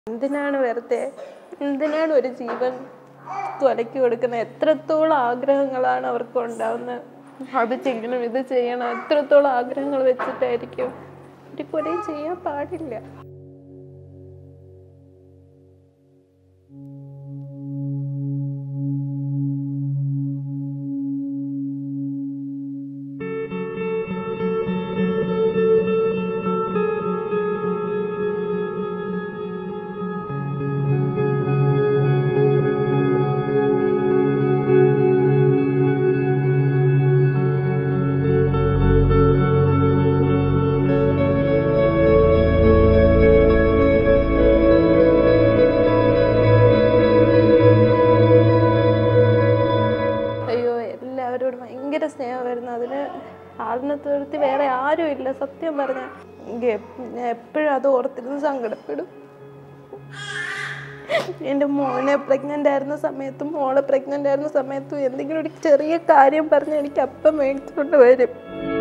എന്തിനാണ് വെറുതെ എന്തിനാണ് ഒരു ജീവൻ തുലക്കി കൊടുക്കുന്നത് എത്രത്തോളം ആഗ്രഹങ്ങളാണ് അവർക്ക് ഉണ്ടാവുന്നത് അത് ചെയ്യണം ഇത് ചെയ്യണം എത്രത്തോളം ആഗ്രഹങ്ങൾ വെച്ചിട്ടായിരിക്കും ഒരു കൊലയും ചെയ്യാൻ പാടില്ല അയ്യോ എല്ലാവരോടും ഭയങ്കര സ്നേഹമായിരുന്നു അതിന് ആളിനെ തീർത്തി വേറെ ആരും ഇല്ല സത്യം പറഞ്ഞ എപ്പോഴും അത് ഓർത്തിരുന്ന് സങ്കടപ്പെടും എൻ്റെ മോനെ പ്രഗ്നൻ്റ് ആയിരുന്ന സമയത്തും മോളെ പ്രഗ്നൻ്റ് ആയിരുന്ന സമയത്തും എന്തെങ്കിലും ഒരു ചെറിയ കാര്യം പറഞ്ഞ് എനിക്ക് അപ്പം മേടിച്ചുകൊണ്ട് വരും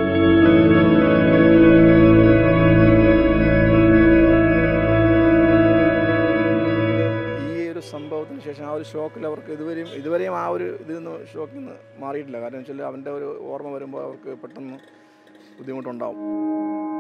ഈ ഒരു സംഭവത്തിന് ശേഷം ആ ഒരു ഷോക്കിൽ അവർക്ക് ഇതുവരെയും ഇതുവരെയും ആ ഒരു ഇതിൽ നിന്ന് ഷോക്കിൽ നിന്ന് മാറിയിട്ടില്ല കാരണം വെച്ചാൽ അവൻ്റെ ഒരു ഓർമ്മ വരുമ്പോൾ അവർക്ക് പെട്ടെന്ന് ബുദ്ധിമുട്ടുണ്ടാവും